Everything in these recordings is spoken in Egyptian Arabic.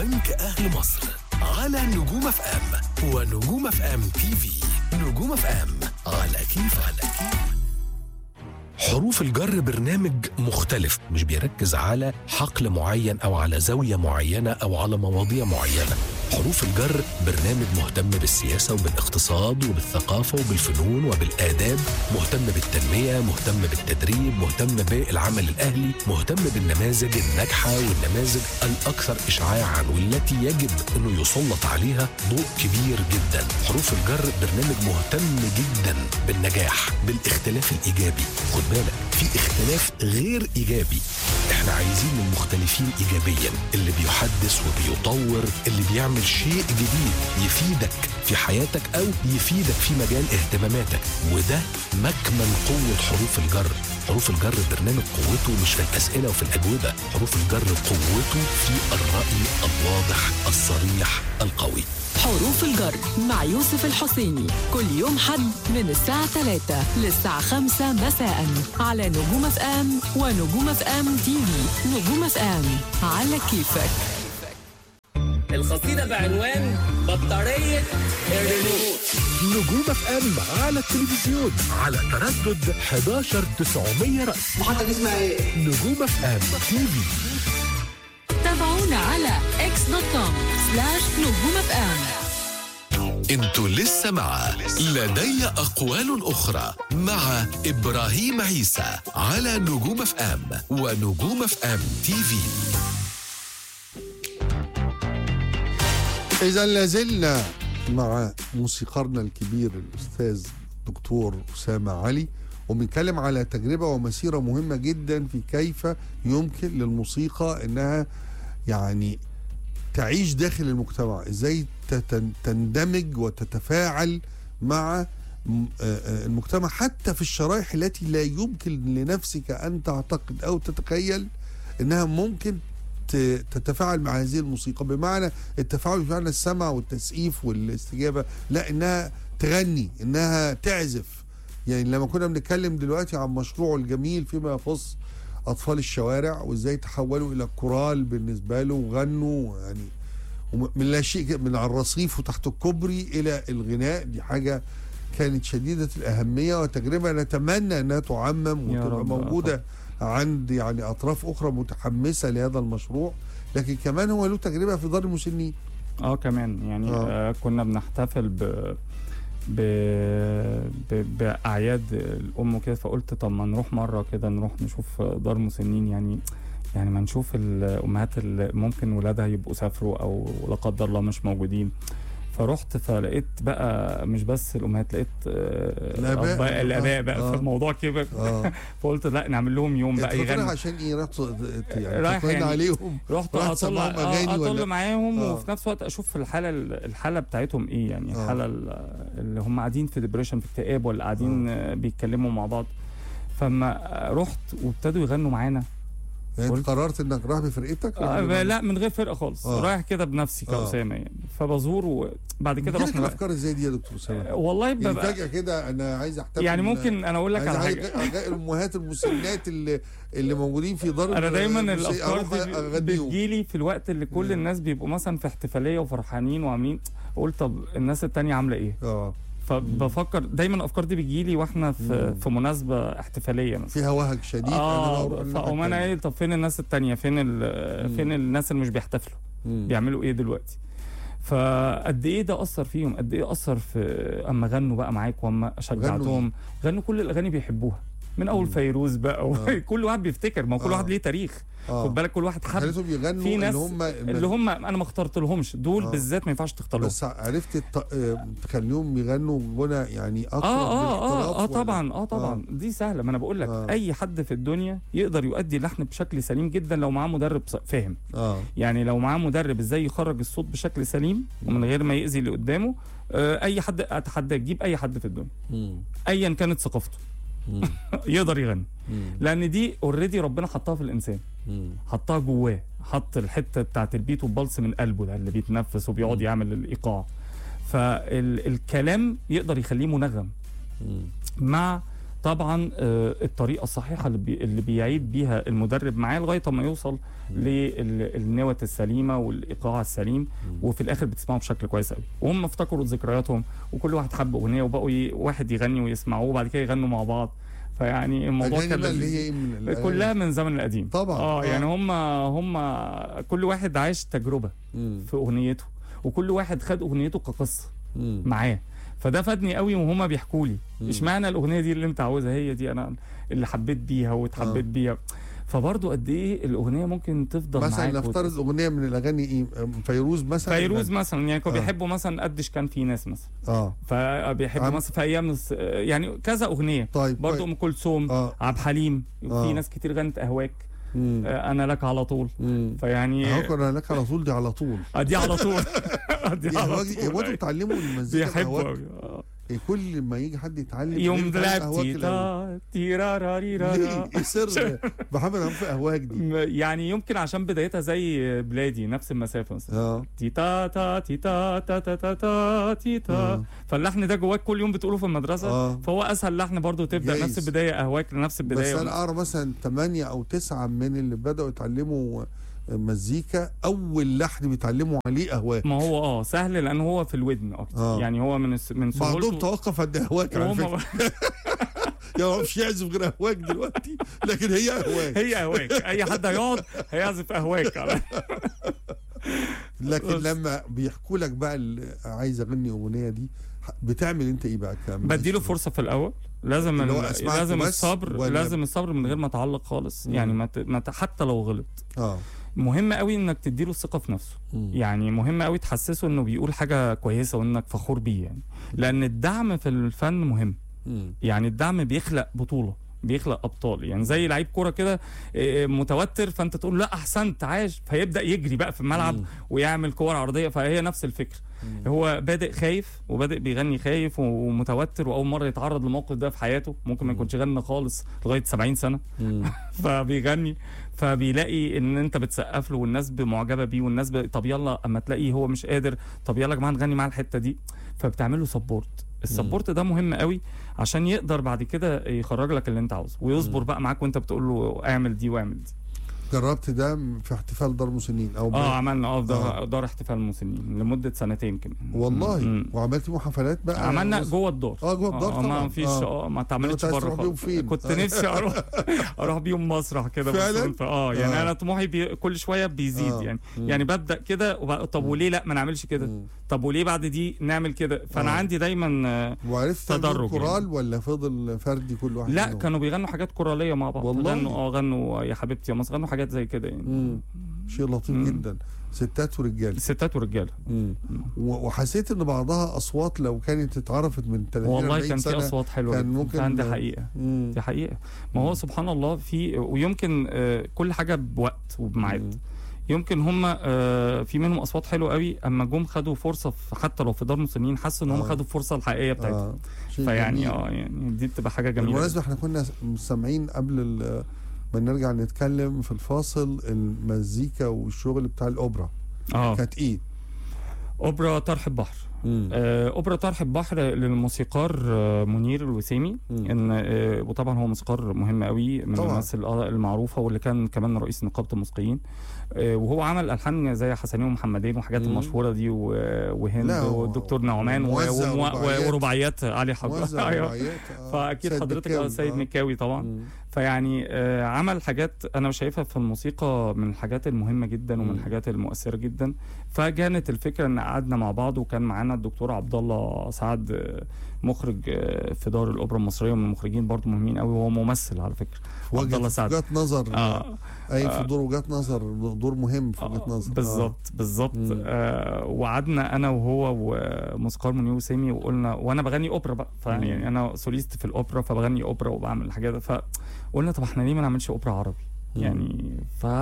بنك أهل مصر على نجوم اف ام ونجوم اف ام تي في نجوم اف ام على كيف على كيف حروف الجر برنامج مختلف مش بيركز على حقل معين او على زاويه معينه او على مواضيع معينه حروف الجر برنامج مهتم بالسياسه وبالاقتصاد وبالثقافه وبالفنون وبالاداب مهتم بالتنميه مهتم بالتدريب مهتم بالعمل الاهلي مهتم بالنماذج الناجحه والنماذج الاكثر اشعاعا والتي يجب انه يسلط عليها ضوء كبير جدا حروف الجر برنامج مهتم جدا بالنجاح بالاختلاف الايجابي خد بالك في اختلاف غير ايجابي احنا عايزين المختلفين ايجابيا اللي بيحدث وبيطور اللي بيعمل شيء جديد يفيدك في حياتك او يفيدك في مجال اهتماماتك وده مكمن قوه حروف الجر حروف الجر برنامج قوته مش في الاسئله وفي الاجوبه حروف الجر قوته في الراي الواضح الصريح القوي حروف الجر مع يوسف الحسيني كل يوم حد من الساعة 3 للساعة 5 مساء على نجوم اف ام ونجوم اف ام تي في نجوم اف ام على كيفك القصيدة بعنوان بطارية الريموت نجوم اف ام على التلفزيون على تردد 11 900 رأس محطة دي اسمها ايه؟ نجوم اف ام تي في تابعونا على اكس دوت كوم سلاش نجوم اف ام انتوا لسه مع لدي اقوال اخرى مع ابراهيم عيسى على نجوم اف ام ونجوم اف ام تي في إذا لازلنا مع موسيقارنا الكبير الأستاذ دكتور أسامة علي وبنتكلم على تجربة ومسيرة مهمة جدا في كيف يمكن للموسيقى إنها يعني تعيش داخل المجتمع إزاي تتن- تندمج وتتفاعل مع م- آه، آه، المجتمع حتى في الشرائح التي لا يمكن لنفسك أن تعتقد أو تتخيل إنها ممكن ت- تتفاعل مع هذه الموسيقى بمعنى التفاعل بمعنى السمع والتسقيف والاستجابه لا انها تغني انها تعزف يعني لما كنا بنتكلم دلوقتي عن مشروعه الجميل فيما يخص اطفال الشوارع وازاي تحولوا الى كورال بالنسبه له وغنوا يعني وم- من لا شيء من على الرصيف وتحت الكوبري الى الغناء دي حاجه كانت شديده الاهميه وتجربه نتمنى انها تعمم يا وتبقى رب. موجوده عند يعني اطراف اخرى متحمسه لهذا المشروع لكن كمان هو له تجربه في دار المسنين اه كمان يعني آه. آه كنا بنحتفل ب ب... ب... باعياد الام وكده فقلت طب ما نروح مره كده نروح نشوف دار مسنين يعني يعني ما نشوف الامهات اللي ممكن ولادها يبقوا سافروا او لا قدر الله مش موجودين فرحت فلقيت بقى مش بس الامهات لقيت آه، الآباء. الأباء- الاباء آه. بقى آه. فالموضوع كبر اه فقلت لا نعمل لهم يوم بقى تفكرها يغنوا عشان ايه رحت يعني رايح تطمئن يعني عليهم رحت رحت اطلع تسمعهم أغاني آه، ولا- اطل معاهم آه. وفي نفس الوقت اشوف الحاله الحاله بتاعتهم ايه يعني آه. الحاله ال- اللي هم قاعدين في ديبريشن في اكتئاب ولا قاعدين آه. بيتكلموا مع بعض فما رحت وابتدوا يغنوا معانا يعني قلت- انت قررت انك رايح بفرقتك آه ولا- لا من غير فرقه خالص آه. رايح كده بنفسي آه. كاسامه يعني فبزور وبعد كده بتجيلك رحنا بقى. الافكار ازاي دي يا دكتور اسامه؟ آه، والله يعني ببقى فجاه كده انا عايز احتفل يعني بال- ممكن انا اقول لك عايز على عايز حاجه أغ- الامهات المسنات اللي اللي موجودين في دار انا دايما الموسيقى الافكار أروح دي أغنيهم. بتجيلي في الوقت اللي كل مم. الناس بيبقوا مثلا في احتفاليه وفرحانين وعاملين قلت طب الناس التانية عامله ايه اه فبفكر دايما الافكار دي بتجيلي واحنا في مم. في مناسبه احتفاليه مثلا فيها وهج شديد أنا اه بروح الناحية فاقوم انا التانية. ايه طب فين الناس التانية فين ال- مم. فين الناس اللي مش بيحتفلوا مم. بيعملوا ايه دلوقتي فقد ايه ده اثر فيهم قد ايه اثر في اما غنوا بقى معاك واما شجعتهم غنوا كل الاغاني بيحبوها من اول مم. فيروز بقى آه. كل واحد بيفتكر ما هو كل آه. واحد ليه تاريخ آه. خد بالك كل واحد حب خليتهم يغنوا في ناس اللي هم اللي هم انا ما اخترت لهمش دول آه. بالذات ما ينفعش تختار لهم بس عرفت الط- آه، تخليهم يغنوا غنى يعني اقرب اه اه اه للاحتراف اه ولا- طبعا اه طبعا دي سهله ما انا بقول لك آه. اي حد في الدنيا يقدر يؤدي اللحن بشكل سليم جدا لو معاه مدرب ص- فاهم اه يعني لو معاه مدرب ازاي يخرج الصوت بشكل سليم ومن غير ما يأذي اللي قدامه آه اي حد اتحدى تجيب اي حد في الدنيا مم. ايا كانت ثقافته مم. يقدر يغني مم. لان دي اوريدي ربنا حطها في الانسان مم. حطها جواه حط الحته بتاعت البيت والبلس من قلبه ده اللي بيتنفس وبيقعد مم. يعمل الايقاع فالكلام يقدر يخليه منغم مم. مع طبعا آه، الطريقه الصحيحه اللي, بي اللي بيعيد بيها المدرب معاه لغايه ما يوصل للنوة السليمه والايقاع السليم وفي الاخر بتسمعه بشكل كويس قوي وهم افتكروا ذكرياتهم وكل واحد حب اغنيه وبقوا ي... واحد يغني ويسمعوه وبعد كده يغنوا مع بعض فيعني الموضوع أغاني كان بقى اللي لذيذ. هي ايه من الأغاني؟ كلها من زمن القديم طبعا اه يعني هم هم كل واحد عايش تجربه مم. في اغنيته وكل واحد خد اغنيته كقصه مم. معاه فده فادني قوي وهما بيحكوا لي مم. اشمعنى الاغنيه دي اللي انت عاوزها هي دي انا اللي حبيت بيها واتحبيت آه. بيها فبرضه قد ايه الاغنيه ممكن تفضل مثلا معاك نفترض اغنيه من الاغاني ايه فيروز مثلا فيروز مثلا يعني كانوا آه. بيحبوا مثلا قدش كان في ناس مثلا اه فبيحبوا عم- مثلا في ايام الس- يعني كذا اغنيه طيب برضه كويس. ام كلثوم اه عبد الحليم آه. في ناس كتير غنت اهواك مم. آه، انا لك على طول مم. فيعني اهو كنا لك على طول دي على طول آه، دي على طول آه، دي يا على هواجي- يا طول واد بتعلموا المزيكا بيحبوا بأهواك. قوي آه. إيه كل ما يجي حد يتعلم يوم يقول تعالى لعب أهواك الأول. تيتا تيراراريرارا ليه ايه سر محمد عم في اهواك دي م- يعني يمكن عشان بدايتها زي بلادي نفس المسافه مثلا اه تيتا تا تيتا تا تا تا تا تيتا آه. فاللحن ده جواك كل يوم بتقوله في المدرسه اه فهو اسهل لحن برضو تبدا جايز. نفس البدايه اهواك لنفس بس البدايه انا اقرا مثلا ثمانية او تسعة من اللي بداوا يتعلموا مزيكا اول لحن بيتعلموا عليه اهواك ما هو اه سهل لان هو في الودن اكتر آه. يعني هو من الس- من بعضهم سهولته توقف عند اهواك على فكره وهم يا ما مش يعزف غير اهواك دلوقتي لكن هي اهواك هي اهواك اي حد هيقعد هيعزف اهواك على لكن بس. لما بيحكوا لك بقى ال- عايز اغني اغنيه دي بتعمل انت ايه بقى كمان بديله فرصه في الاول لازم اللي هو ال- أسمعك لازم وبس الصبر ولا- لازم الصبر من غير ما تعلق خالص مم. يعني ما ت- ما ت- حتى لو غلط اه مهم قوي انك تديله الثقه في نفسه مم. يعني مهم قوي تحسسه انه بيقول حاجه كويسه وانك فخور بيه يعني لان الدعم في الفن مهم مم. يعني الدعم بيخلق بطوله بيخلق ابطال يعني زي لعيب كوره كده إيه، متوتر فانت تقول لا احسنت عاش فيبدا يجري بقى في الملعب مم. ويعمل كور عرضيه فهي نفس الفكره مم. هو بادئ خايف وبادئ بيغني خايف ومتوتر واول مره يتعرض للموقف ده في حياته ممكن ما يكونش غنى خالص لغايه 70 سنه مم. فبيغني فبيلاقي ان انت بتسقف له والناس معجبه بيه والناس ب... طب يلا اما تلاقيه هو مش قادر طب يلا يا جماعه نغني معاه الحته دي فبتعمل له سبورت السبورت ده مهم قوي عشان يقدر بعد كده يخرج لك اللي انت عاوزه ويصبر بقى معاك وانت بتقول له اعمل دي واعمل دي جربت ده في احتفال دار مسنين او اه عملنا اه في دار, آه. دار احتفال المسنين لمده سنتين كمان والله مم. وعملت له حفلات بقى عملنا بص- جوه الدار اه جوه الدار آه ما طبعاً. فيش آه. اه ما اتعملتش أنت عايز بره تروح بيهم خالص. فين؟ كنت آه. نفسي اروح اروح بيهم مسرح كده فعلاً؟ بس قلت اه يعني آه. انا طموحي بي كل شويه بيزيد آه. يعني مم. يعني ببدا كده وب... طب وليه لا ما نعملش كده مم. طب وليه بعد دي نعمل كده فانا آه. عندي دايما آه، وعرفت تعمل تدرج كورال يعني. ولا فضل فردي كل واحد لا منهم؟ كانوا بيغنوا حاجات كوراليه مع بعض والله؟ غنوا اه غنوا يا حبيبتي يا مصر غنوا حاجات زي كده يعني مم. شيء لطيف مم. جدا ستات ورجاله ستات ورجاله مم. و- وحسيت ان بعضها اصوات لو كانت اتعرفت من 30 والله 40 كان في سنة اصوات حلوه كان جداً. ممكن- فعلا دي حقيقه مم. دي حقيقه ما هو سبحان الله في ويمكن آه، كل حاجه بوقت وبميعاد مم. يمكن هم آه، في منهم اصوات حلوه قوي اما جم خدوا فرصه في حتى لو في دار مسنين حسوا ان هم آه. خدوا الفرصه الحقيقيه بتاعتهم آه. شيء فيعني جميل. اه يعني دي بتبقى حاجه جميله بالمناسبة احنا كنا سامعين قبل ال- ما نرجع نتكلم في الفاصل المزيكا والشغل بتاع الاوبرا اه كانت ايه؟ اوبرا طرح البحر مم. آه، اوبرا طرح البحر للموسيقار آه، منير الوسيمي مم. ان آه، وطبعا هو موسيقار مهم قوي من طبعاً. الناس ال- آه، المعروفه واللي كان كمان رئيس نقابه الموسيقيين آه، وهو عمل الحان زي حسنين ومحمدين والحاجات مم. المشهوره دي و- وهند لا، هو والدكتور نعمان و- موزع ومو- رباعيات. ورباعيات علي حجر موزع أيوة. رباعيات، آه. فاكيد سيد حضرتك مكاوي، آه، سيد آه. مكاوي طبعا مم. فيعني آه، عمل حاجات انا شايفها في الموسيقى من الحاجات المهمه جدا ومن مم. الحاجات المؤثره جدا فكانت الفكره ان قعدنا مع بعض وكان معانا الدكتور عبد الله سعد آه، مخرج آه، في دار الاوبرا المصريه ومن المخرجين برضو مهمين قوي وهو ممثل على فكره عبد الله وجهة سعد وجهات نظر اه اي آه. في دور وجهات نظر دور مهم في وجهة آه، نظر بالظبط بالظبط مم. آه وقعدنا انا وهو وموسيقار منير وسامي وقلنا وانا بغني اوبرا بقى مم. فيعني انا سوليست في الاوبرا فبغني اوبرا وبعمل الحاجات دي. فقلنا طب احنا ليه ما نعملش اوبرا عربي مم. يعني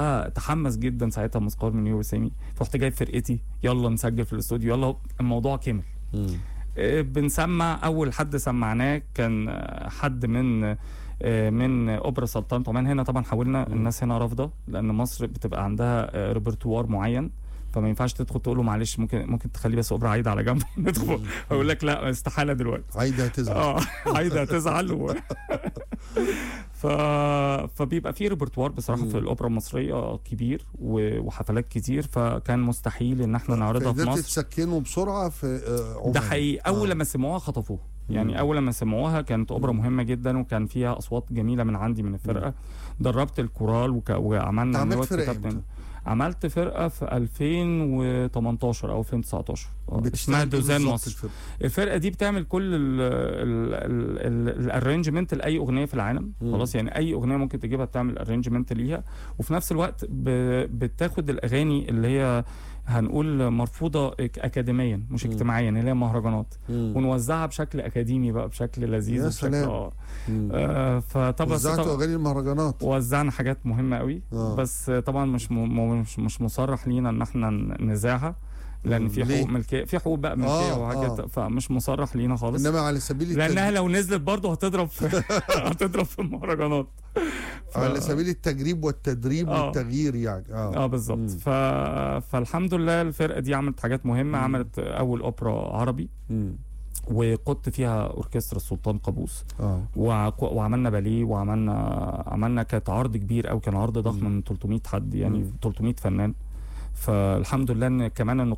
فتحمس جدا ساعتها موسيقار منير وسامي رحت جايب فرقتي يلا نسجل في الاستوديو يلا الموضوع كمل مم. آه، بنسمع اول حد سمعناه كان آه، حد من آه، من اوبرا سلطنه عمان هنا طبعا حاولنا مم. الناس هنا رافضه لان مصر بتبقى عندها آه، ريpertoire معين فما ينفعش تدخل تقول له معلش ممكن ممكن تخليه بس اوبرا عايده على جنب ندخل اقول لك لا استحاله دلوقتي عايده هتزعل اه عايده هتزعل و... ف... فبيبقى في ريpertoire بصراحه مم. في الاوبرا المصريه كبير و... وحفلات كتير فكان مستحيل ان احنا نعرضها في فقدرت مصر تسكنه بسرعه في آه، عمان ده حقيقي اول آه. لما سمعوها خطفوها مم. يعني اول لما سمعوها كانت اوبرا مهمه جدا وكان فيها اصوات جميله من عندي من الفرقه دربت الكورال وك... انت وعملنا عملت نوت فرقه كتابة. امتى؟ عملت فرقه في 2018 او 2019 آه، اسمها بتشتغل إيه دوزان بالظبط مصر الفرقة؟ الفرقه دي بتعمل كل الارينجمنت لاي اغنيه في العالم مم. خلاص يعني اي اغنيه ممكن تجيبها بتعمل ارينجمنت ليها وفي نفس الوقت ب- بتاخد الاغاني اللي هي هنقول مرفوضه إك- اكاديميا مش مم. اجتماعيا اللي هي مهرجانات مم. ونوزعها بشكل اكاديمي بقى بشكل لذيذ يا وبشكل سلام. اه مم. آه، فطبعا وزعتوا اغاني المهرجانات وزعنا حاجات مهمه قوي آه. بس طبعا مش م... مش مش مصرح لينا ان احنا ن- نذاعها لان مم. في ليه؟ حقوق ملكيه في حقوق بقى ملكيه آه، وحاجات آه. فمش مصرح لينا خالص انما على سبيل لانها التجريب لو نزلت برضه هتضرب في هتضرب في المهرجانات ف... على سبيل التجريب والتدريب آه. والتغيير يعني اه, اه بالظبط مم. ف... فالحمد لله الفرقه دي عملت حاجات مهمه مم. عملت اول اوبرا عربي مم. وقدت فيها اوركسترا السلطان قابوس اه وع- وعملنا باليه وعملنا عملنا كانت عرض كبير او كان عرض ضخم مم. من 300 حد يعني مم. 300 فنان فالحمد لله ان كمان ان